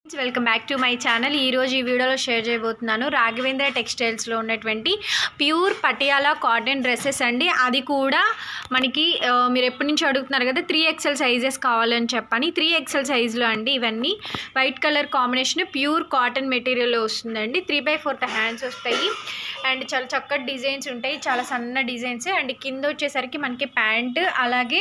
welcome back to my channel ఈరోజు ఈ వీడియోలో షేర్ చేయబోతున్నాను రాఘవేంద్ర టెక్స్టైల్స్లో ఉన్నటువంటి ప్యూర్ పటియాలా కాటన్ డ్రెస్సెస్ అండి అది కూడా మనకి ఆ, మీరు ఎప్పటి నుంచి అడుగుతున్నారు కదా త్రీ ఎక్సెల్ సైజెస్ కావాలని చెప్పని త్రీ ఎక్సెల్ సైజులో అండి ఇవన్నీ white colour combination pure cotton మెటీరియల్లో వస్తుందండి త్రీ బై ఫోర్త్ హ్యాండ్స్ వస్తాయి అండ్ చాలా చక్కటి డిజైన్స్ ఉంటాయి చాలా సన్న డిజైన్స్ అండ్ కింద వచ్చేసరికి మనకి ప్యాంట్ అలాగే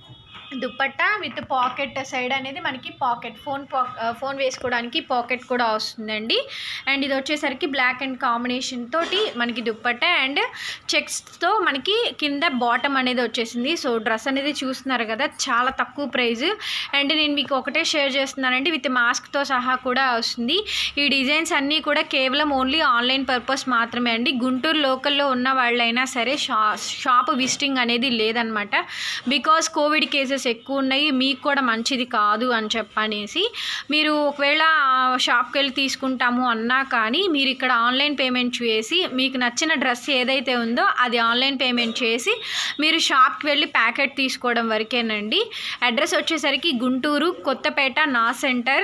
దుపట్టా విత్ పాకెట్ సైడ్ అనేది మనకి పాకెట్ ఫోన్ పా ఫోన్ వేసుకోవడానికి పాకెట్ కూడా వస్తుందండి అండ్ ఇది వచ్చేసరికి బ్లాక్ అండ్ కాంబినేషన్ తోటి మనకి దుపట్టా అండ్ చెక్స్తో మనకి కింద బాటమ్ అనేది వచ్చేసింది సో డ్రెస్ అనేది చూస్తున్నారు కదా చాలా తక్కువ ప్రైస్ అండ్ నేను మీకు ఒకటే షేర్ చేస్తున్నానండి విత్ మాస్క్తో సహా కూడా వస్తుంది ఈ డిజైన్స్ అన్నీ కూడా కేవలం ఓన్లీ ఆన్లైన్ పర్పస్ మాత్రమే అండి గుంటూరు లోకల్లో ఉన్న వాళ్ళైనా సరే షా షాప్ విజిటింగ్ అనేది లేదనమాట బికాస్ కోవిడ్ కేసెస్ ఎక్కువ ఉన్నాయి మీకు కూడా మంచిది కాదు అని చెప్పనేసి మీరు ఒకవేళ షాప్కి వెళ్ళి తీసుకుంటాము అన్నా కానీ మీరు ఇక్కడ ఆన్లైన్ పేమెంట్ చేసి మీకు నచ్చిన డ్రెస్ ఏదైతే ఉందో అది ఆన్లైన్ పేమెంట్ చేసి మీరు షాప్కి వెళ్ళి ప్యాకెట్ తీసుకోవడం వరకేనండి అడ్రస్ వచ్చేసరికి గుంటూరు కొత్తపేట నా సెంటర్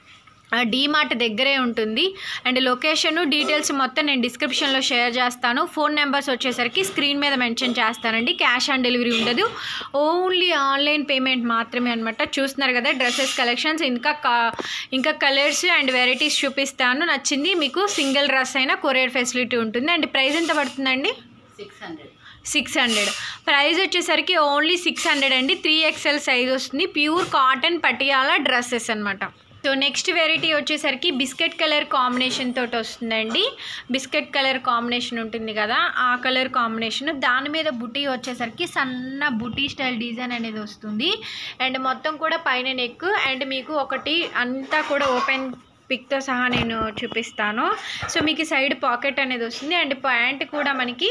డీమార్ట్ దగ్గరే ఉంటుంది అండ్ లొకేషన్ డీటెయిల్స్ మొత్తం నేను డిస్క్రిప్షన్లో షేర్ చేస్తాను ఫోన్ నెంబర్స్ వచ్చేసరికి స్క్రీన్ మీద మెన్షన్ చేస్తానండి క్యాష్ ఆన్ డెలివరీ ఉండదు ఓన్లీ ఆన్లైన్ పేమెంట్ మాత్రమే అనమాట చూస్తున్నారు కదా డ్రెస్సెస్ కలెక్షన్స్ ఇంకా కా- ఇంకా కలర్స్ అండ్ వెరైటీస్ చూపిస్తాను నచ్చింది మీకు సింగిల్ డ్రెస్ అయినా కొరియర్ ఫెసిలిటీ ఉంటుంది అండ్ ప్రైస్ ఎంత పడుతుందండి six hundred six hundred price వచ్చేసరికి ఓన్లీ సిక్స్ హండ్రెడ్ అండి త్రీ ఎక్స్ఎల్ సైజ్ వస్తుంది ప్యూర్ కాటన్ పటియాలా డ్రెస్సెస్ అనమాట సో నెక్స్ట్ వెరైటీ వచ్చేసరికి బిస్కెట్ కలర్ కాంబినేషన్ తోటి వస్తుందండి బిస్కెట్ కలర్ కాంబినేషన్ ఉంటుంది కదా ఆ కలర్ కాంబినేషన్ దాని మీద బుటీ వచ్చేసరికి సన్న బుటీ స్టైల్ డిజైన్ అనేది వస్తుంది అండ్ మొత్తం కూడా పైన నెక్ అండ్ మీకు ఒకటి అంతా కూడా ఓపెన్ పిక్తో సహా నేను చూపిస్తాను సో మీకు సైడ్ పాకెట్ అనేది వస్తుంది అండ్ ప్యాంట్ కూడా మనకి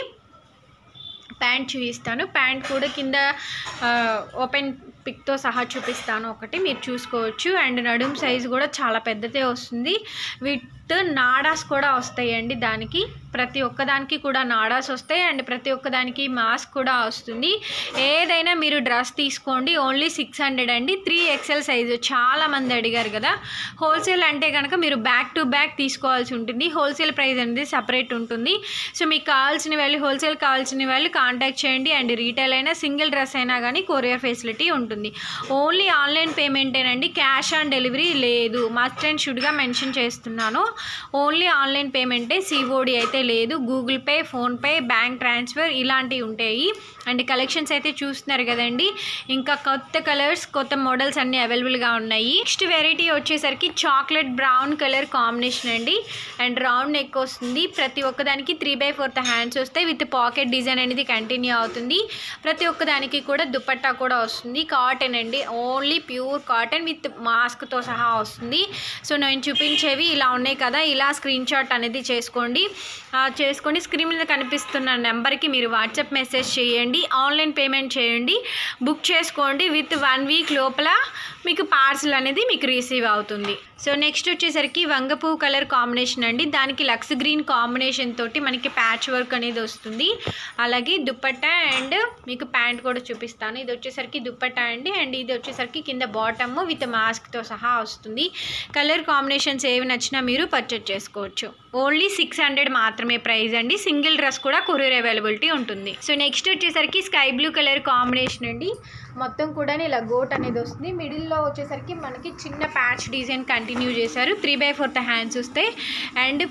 ప్యాంట్ చూపిస్తాను ప్యాంట్ కూడా కింద ఆ, ఓపెన్ పిక్తో సహా చూపిస్తాను ఒకటి మీరు చూసుకోవచ్చు అండ్ నడుం సైజు కూడా చాలా పెద్దదే వస్తుంది విత్ నాడాస్ కూడా వస్తాయండి దానికి ప్రతి ఒక్కదానికి కూడా నాడాస్ వస్తాయి అండ్ ప్రతి ఒక్కదానికి మాస్క్ కూడా వస్తుంది ఏదైనా మీరు డ్రెస్ తీసుకోండి ఓన్లీ సిక్స్ హండ్రెడ్ అండి త్రీ ఎక్సెల్ సైజు చాలా మంది అడిగారు కదా హోల్సేల్ అంటే కనుక మీరు బ్యాక్ టు బ్యాక్ తీసుకోవాల్సి ఉంటుంది హోల్సేల్ ప్రైస్ అనేది సపరేట్ ఉంటుంది సో మీకు కావాల్సిన వాళ్ళు హోల్సేల్ కావాల్సిన వాళ్ళు కాంటాక్ట్ చేయండి అండ్ రీటైల్ అయినా సింగిల్ డ్రెస్ అయినా కానీ కొరియర్ ఫెసిలిటీ ఉంటుంది ఓన్లీ ఆన్లైన్ పేమెంటేనండి క్యాష్ ఆన్ డెలివరీ లేదు మస్ట్ అండ్ షుడ్గా మెన్షన్ చేస్తున్నాను ఓన్లీ ఆన్లైన్ పేమెంటే సిఓడి అయితే లేదు Google Pay PhonePe bank transfer ఇలాంటివి ఉంటాయి అండ్ కలెక్షన్స్ అయితే చూస్తున్నారు కదండి ఇంకా కొత్త కలర్స్ కొత్త మోడల్స్ అన్నీ అవైలబుల్గా ఉన్నాయి నెక్స్ట్ వెరైటీ వచ్చేసరికి చాక్లెట్ బ్రౌన్ కలర్ కాంబినేషన్ అండి అండ్ రౌండ్ నెక్ వస్తుంది ప్రతి ఒక్కదానికి త్రీ బై ఫోర్త్ హ్యాండ్స్ వస్తాయి విత్ పాకెట్ డిజైన్ అనేది కంటిన్యూ అవుతుంది ప్రతి ఒక్కదానికి కూడా దుపట్టా కూడా వస్తుంది కాటన్ అండి ఓన్లీ ప్యూర్ కాటన్ విత్ మాస్క్తో సహా వస్తుంది సో నేను చూపించేవి ఇలా ఉన్నాయి కదా ఇలా స్క్రీన్ షాట్ అనేది చేసుకోండి ఆ, చేసుకొని స్క్రీన్ మీద కనిపిస్తున్న నెంబర్కి మీరు వాట్సాప్ మెసేజ్ చేయండి ఆన్లైన్ పేమెంట్ చేయండి బుక్ చేసుకోండి విత్ వన్ వీక్ లోపల మీకు పార్సల్ అనేది మీకు రిసీవ్ అవుతుంది సో నెక్స్ట్ వచ్చేసరికి వంగపూ కలర్ కాంబినేషన్ అండి దానికి లక్స్ గ్రీన్ కాంబినేషన్ తోటి మనకి ప్యాచ్ వర్క్ అనేది వస్తుంది అలాగే దుపట్టా అండ్ మీకు ప్యాంట్ కూడా చూపిస్తాను ఇది వచ్చేసరికి దుపట్టా అండి అండ్ ఇది వచ్చేసరికి కింద బాటమ్ విత్ మాస్క్తో సహా వస్తుంది కలర్ కాంబినేషన్స్ ఏవి నచ్చినా మీరు పర్చేజ్ చేసుకోవచ్చు ఓన్లీ సిక్స్ హండ్రెడ్ మాత్రమే ప్రైస్ అండి సింగిల్ డ్రెస్ కూడా కొరియర్ అవైలబిలిటీ ఉంటుంది సో నెక్స్ట్ వచ్చేసరికి స్కై బ్లూ కలర్ కాంబినేషన్ అండి మొత్తం కూడా ఇలా గోట్ అనేది వస్తుంది మిడిల్లో వచ్చేసరికి మనకి చిన్న ప్యాచ్ డిజైన్ కంటిన్యూ చేశారు త్రీ బై ఫోర్త్ హ్యాండ్స్ వస్తాయి అండ్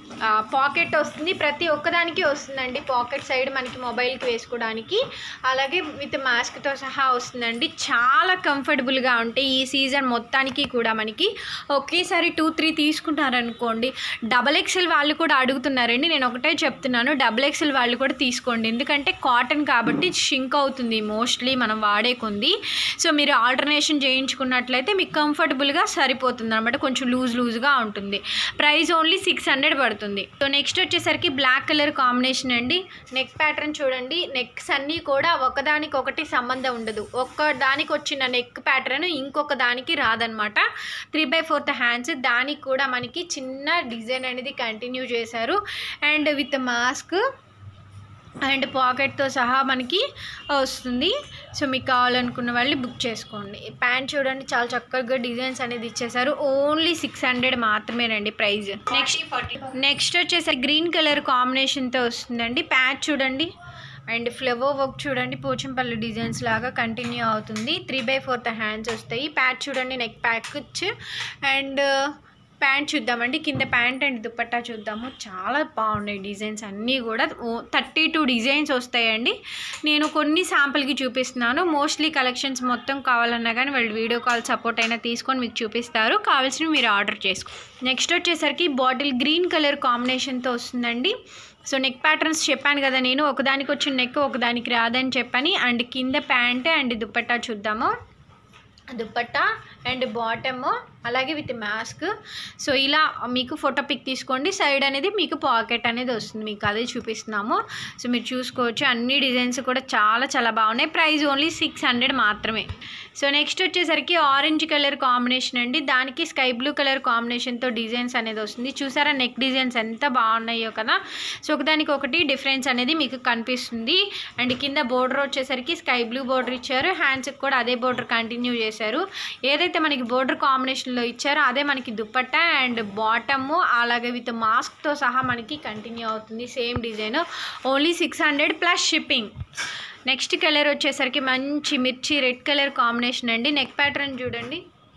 పాకెట్ వస్తుంది ప్రతి ఒక్కదానికి వస్తుందండి పాకెట్ సైడ్ మనకి మొబైల్కి వేసుకోవడానికి అలాగే విత్ మాస్క్తో సహా వస్తుందండి చాలా కంఫర్టబుల్గా ఉంటాయి ఈ సీజన్ మొత్తానికి కూడా మనకి ఒకేసారి టూ త్రీ తీసుకుంటారనుకోండి డబల్ ఎక్సెల్ వాళ్ళు కూడా అడుగుతున్నారండి నేను ఒకటే చెప్తున్నాను డబల్ ఎక్సెల్ వాళ్ళు కూడా తీసుకోండి ఎందుకంటే కాటన్ కాబట్టి షింక్ అవుతుంది మోస్ట్లీ మనం వాడే కొంది సో మీరు ఆల్టర్నేషన్ చేయించుకున్నట్లయితే మీకు కంఫర్టబుల్గా సరిపోతుంది అనమాట కొంచెం లూజ్ లూజ్గా ఉంటుంది ప్రైస్ ఓన్లీ సిక్స్ హండ్రెడ్ పడుతుంది సో నెక్స్ట్ వచ్చేసరికి బ్లాక్ కలర్ కాంబినేషన్ అండి నెక్ ప్యాటర్న్ చూడండి నెక్స్ అన్నీ కూడా ఒకదానికి ఒకటి సంబంధం ఉండదు ఒక్క దానికి వచ్చిన నెక్ ప్యాటర్న్ ఇంకొక దానికి రాదనమాట త్రీ బై ఫోర్త్ హ్యాండ్స్ దానికి కూడా మనకి చిన్న డిజైన్ అనేది కంటిన్యూ చేశారు అండ్ విత్ మాస్క్ అండ్ పాకెట్తో సహా మనకి వస్తుంది సో మీకు కావాలనుకున్న వాళ్ళు బుక్ చేసుకోండి ప్యాంట్ చూడండి చాలా చక్కగా డిజైన్స్ అనేది ఇచ్చేసారు ఓన్లీ సిక్స్ హండ్రెడ్ మాత్రమేనండి ప్రైస్ నెక్స్ట్ నెక్స్ట్ వచ్చేసరి గ్రీన్ కలర్ కాంబినేషన్తో వస్తుందండి ప్యాంట్ చూడండి అండ్ ఫ్లవర్ వర్క్ చూడండి పోచంపల్లి డిజైన్స్ లాగా కంటిన్యూ అవుతుంది త్రీ బై ఫోర్త్ హ్యాండ్స్ వస్తాయి ప్యాచ్ చూడండి నెక్ ప్యాక్ అండ్ ప్యాంట్ చూద్దామండి కింద ప్యాంట్ అండ్ దుపట్టా చూద్దాము చాలా బాగున్నాయి డిజైన్స్ అన్నీ కూడా థర్టీ టూ డిజైన్స్ వస్తాయండి నేను కొన్ని శాంపుల్కి చూపిస్తున్నాను మోస్ట్లీ కలెక్షన్స్ మొత్తం కావాలన్నా కానీ వాళ్ళు వీడియో కాల్ సపోర్ట్ అయినా తీసుకొని మీకు చూపిస్తారు కావాల్సినవి మీరు ఆర్డర్ చేసుకో నెక్స్ట్ వచ్చేసరికి బాటిల్ గ్రీన్ కలర్ కాంబినేషన్తో వస్తుందండి సో నెక్ ప్యాటర్న్స్ చెప్పాను కదా నేను ఒకదానికి వచ్చిన నెక్ ఒకదానికి రాదని చెప్పని అండ్ కింద ప్యాంట్ అండ్ దుపట్టా చూద్దాము దుపట్టా అండ్ బాటమ్ అలాగే విత్ మాస్క్ సో ఇలా మీకు ఫోటో పిక్ తీసుకోండి సైడ్ అనేది మీకు పాకెట్ అనేది వస్తుంది మీకు అదే చూపిస్తున్నాము సో మీరు చూసుకోవచ్చు అన్ని డిజైన్స్ కూడా చాలా చాలా బాగున్నాయి ప్రైస్ ఓన్లీ సిక్స్ హండ్రెడ్ మాత్రమే సో నెక్స్ట్ వచ్చేసరికి ఆరెంజ్ కలర్ కాంబినేషన్ అండి దానికి స్కై బ్లూ కలర్ కాంబినేషన్తో డిజైన్స్ అనేది వస్తుంది చూసారా నెక్ డిజైన్స్ ఎంత బాగున్నాయో కదా సో ఒకదానికి ఒకటి డిఫరెన్స్ అనేది మీకు కనిపిస్తుంది అండ్ కింద బోర్డర్ వచ్చేసరికి స్కై బ్లూ బోర్డర్ ఇచ్చారు హ్యాండ్స్కి కూడా అదే బోర్డర్ కంటిన్యూ చేశారు ఏదైతే మనకి బోర్డర్ కాంబినేషన్లో ఇచ్చారో అదే మనకి దుపట్టా అండ్ బాటమ్ అలాగే విత్ మాస్క్తో సహా మనకి కంటిన్యూ అవుతుంది same design only six hundred plus shipping next colour వచ్చేసరికి మంచి మిర్చి రెడ్ కలర్ కాంబినేషన్ అండి నెక్ ప్యాటర్న్ చూడండి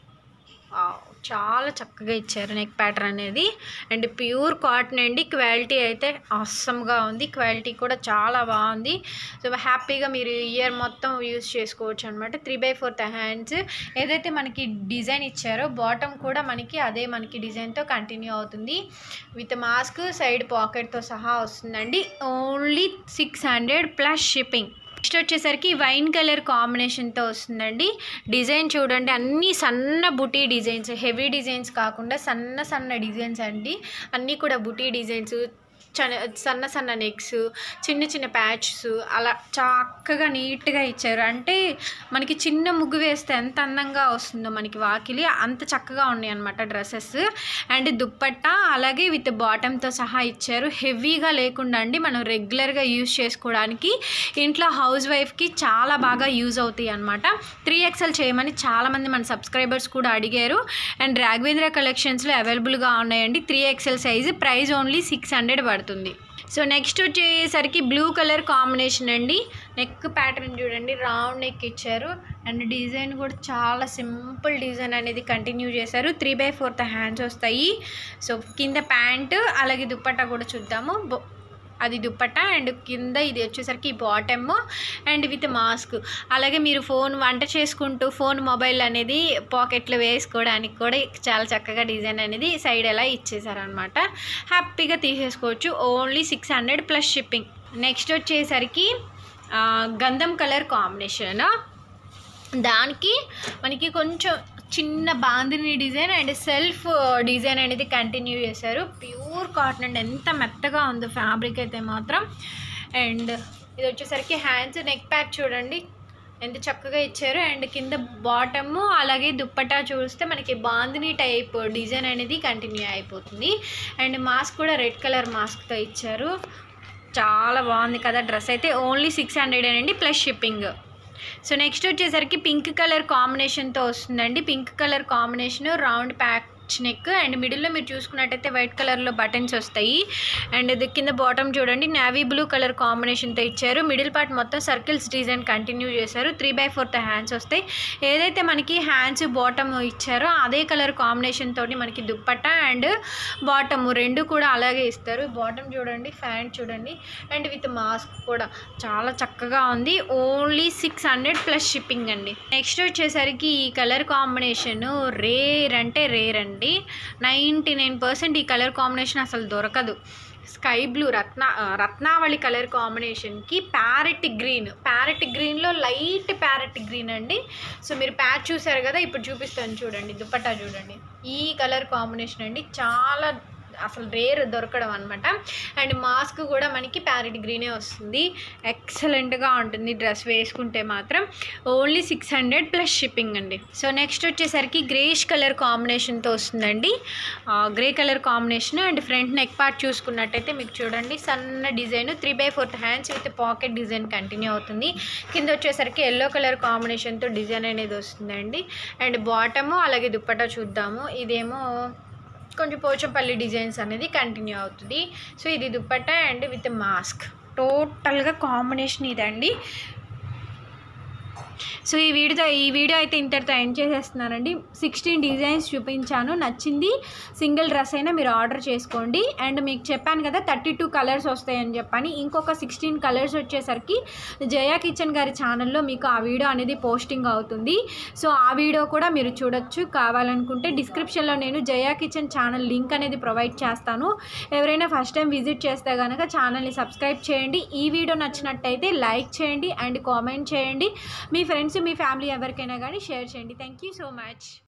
వావ్, చాలా చక్కగా ఇచ్చారు నెక్ ప్యాటర్న్ అనేది అండ్ ప్యూర్ కాటన్ అండి క్వాలిటీ అయితే అస్సమ్గా ఉంది క్వాలిటీ కూడా చాలా బాగుంది సో హ్యాపీగా మీరు ఇయర్ మొత్తం యూస్ చేసుకోవచ్చు అనమాట త్రీ బై ఫోర్త్ హ్యాండ్స్ ఏదైతే మనకి డిజైన్ ఇచ్చారో బాటమ్ కూడా మనకి అదే మనకి డిజైన్తో కంటిన్యూ అవుతుంది విత్ మాస్క్ సైడ్ పాకెట్తో సహా వస్తుందండి only six hundred plus shipping next వచ్చేసరికి వైన్ కలర్ కాంబినేషన్తో వస్తుందండి డిజైన్ చూడండి అన్నీ సన్న బుటీ డిజైన్స్ హెవీ డిజైన్స్ కాకుండా సన్న సన్న డిజైన్స్ అండి అన్నీ కూడా బుటీ డిజైన్స్ చన సన్న సన్న నెక్స్ చిన్న చిన్న ప్యాచెస్ అలా చక్కగా నీట్గా ఇచ్చారు అంటే మనకి చిన్న ముగ్గు వేస్తే ఎంత అందంగా వస్తుందో మనకి వాకిలి అంత చక్కగా ఉన్నాయి అనమాట డ్రెస్సెస్ అండ్ దుప్పట్టా అలాగే విత్ బాటంతో సహా ఇచ్చారు హెవీగా లేకుండా అండి మనం రెగ్యులర్గా యూజ్ చేసుకోవడానికి ఇంట్లో హౌస్ వైఫ్కి చాలా బాగా యూజ్ అవుతాయి అనమాట త్రీ ఎక్స్ఎల్ చేయమని చాలామంది మన సబ్స్క్రైబర్స్ కూడా అడిగారు అండ్ రాఘవేంద్ర కలెక్షన్స్లో అవైలబుల్గా ఉన్నాయండి three XL size price only six hundred పడుతుంది సో నెక్స్ట్ వచ్చేసరికి బ్లూ కలర్ కాంబినేషన్ అండి నెక్ ప్యాటర్న్ చూడండి రౌండ్ నెక్ ఇచ్చారు అండ్ డిజైన్ కూడా చాలా సింపుల్ డిజైన్ అనేది కంటిన్యూ చేశారు త్రీ బై ఫోర్త్ హ్యాండ్స్ వస్తాయి సో కింద ప్యాంటు అలాగే దుప్పట్టా కూడా చూద్దాము బొ- అది దుప్పట్టా అండ్ కింద ఇది వచ్చేసరికి బాటమ్ అండ్ విత్ మాస్క్ అలాగే మీరు ఫోన్ వంట చేసుకుంటూ ఫోన్ మొబైల్ అనేది పాకెట్లో వేసుకోవడానికి కూడా చాలా చక్కగా డిజైన్ అనేది సైడ్ ఎలా ఇచ్చేసారనమాట హ్యాపీగా తీసేసుకోవచ్చు only six hundred plus shipping next వచ్చేసరికి ఆ, గంధం కలర్ కాంబినేషన్ దానికి మనకి కొంచెం చిన్న bandhani design and self design అనేది కంటిన్యూ చేశారు ప్యూర్ కాటన్ అండ్ ఎంత మెత్తగా ఉందో ఫ్యాబ్రిక్ అయితే మాత్రం అండ్ ఇది వచ్చేసరికి హ్యాండ్స్ నెక్ ప్యాక్ చూడండి ఎంత చక్కగా ఇచ్చారు అండ్ కింద బాటమ్ అలాగే దుప్పటా చూస్తే మనకి బాందిని టైప్ డిజైన్ అనేది కంటిన్యూ అయిపోతుంది అండ్ మాస్క్ కూడా రెడ్ కలర్ మాస్క్తో ఇచ్చారు చాలా బాగుంది కదా డ్రెస్ అయితే ఓన్లీ సిక్స్ హండ్రెడ్ అండి ప్లస్ షిప్పింగ్ సో నెక్స్ట్ వచ్చేసరికి పింక్ కలర్ కాంబినేషన్తో వస్తుందండి pink colour combination round pack neck and మిడిల్లో మీరు చూసుకున్నట్టయితే వైట్ కలర్లో బటన్స్ వస్తాయి అండ్ ఇది కింద బాటమ్ చూడండి నావీ బ్లూ కలర్ కాంబినేషన్తో ఇచ్చారు మిడిల్ పార్ట్ మొత్తం సర్కిల్స్ డిజైన్ కంటిన్యూ చేశారు త్రీ బై ఫోర్త్ హ్యాండ్స్ వస్తాయి ఏదైతే మనకి హ్యాండ్స్ బాటమ్ ఇచ్చారో అదే కలర్ కాంబినేషన్ తోటి మనకి దుప్పట్టా అండ్ బాటమ్ రెండు కూడా అలాగే ఇస్తారు బాటమ్ చూడండి ఫ్యాంట్ చూడండి అండ్ విత్ మాస్క్ కూడా చాలా చక్కగా ఉంది only six hundred plus shipping అండి నెక్స్ట్ వచ్చేసరికి ఈ కలర్ కాంబినేషన్ రేర్ అంటే రేర్ అండి నైంటీ నైన్ పర్సెంట్ ఈ కలర్ కాంబినేషన్ అసలు దొరకదు స్కై బ్లూ రత్న ఆ, రత్నావళి కలర్ కాంబినేషన్కి ప్యారెట్ గ్రీన్ ప్యారెట్ గ్రీన్లో లైట్ ప్యారెట్ గ్రీన్ అండి సో మీరు ప్యాచ్ చూసారు కదా ఇప్పుడు చూపిస్తాను చూడండి దుపట్టా చూడండి ఈ కలర్ కాంబినేషన్ అండి చాలా అసలు రేర్ దొరకడం అనమాట అండ్ మాస్క్ కూడా మనకి ప్యారెట్ గ్రీనే వస్తుంది ఎక్సలెంట్గా ఉంటుంది డ్రెస్ వేసుకుంటే మాత్రం only six hundred plus shipping అండి సో నెక్స్ట్ వచ్చేసరికి గ్రేష్ కలర్ కాంబినేషన్తో వస్తుందండి grey colour combination and front neck part చూసుకున్నట్టయితే మీకు చూడండి సన్న design three by fourth hands with pocket design continue అవుతుంది కింద వచ్చేసరికి ఎల్లో కలర్ కాంబినేషన్తో డిజైన్ అనేది వస్తుందండి అండ్ బాటము అలాగే దుప్పటా చూద్దాము ఇదేమో కొంచెం పోచంపల్లి డిజైన్స్ అనేది కంటిన్యూ అవుతుంది సో ఇది దుప్పట్టా అండ్ విత్ మాస్క్ టోటల్గా కాంబినేషన్ ఇదండి సో ఈ వీడియో ఈ వీడియో అయితే ఇంతటితో ఎండ్ చేసేస్తున్నానండి సిక్స్టీన్ డిజైన్స్ చూపించాను నచ్చింది సింగిల్ డ్రెస్ అయినా మీరు ఆర్డర్ చేసుకోండి అండ్ మీకు చెప్పాను కదా థర్టీ టూ కలర్స్ వస్తాయని చెప్పని ఇంకొక సిక్స్టీన్ కలర్స్ వచ్చేసరికి జయా కిచెన్ గారి ఛానల్లో మీకు ఆ వీడియో అనేది పోస్టింగ్ అవుతుంది సో ఆ వీడియో కూడా మీరు చూడొచ్చు కావాలనుకుంటే డిస్క్రిప్షన్లో నేను జయా కిచెన్ ఛానల్ లింక్ అనేది ప్రొవైడ్ చేస్తాను ఎవరైనా ఫస్ట్ టైం విజిట్ చేస్తే కనుక ఛానల్ని సబ్స్క్రైబ్ చేయండి ఈ వీడియో నచ్చినట్టయితే లైక్ చేయండి అండ్ కామెంట్ చేయండి మీ ఫ్రెండ్స్ మీ ఫ్యామిలీ ఎవరికైనా కానీ షేర్ చేయండి థ్యాంక్ యూ సో మచ్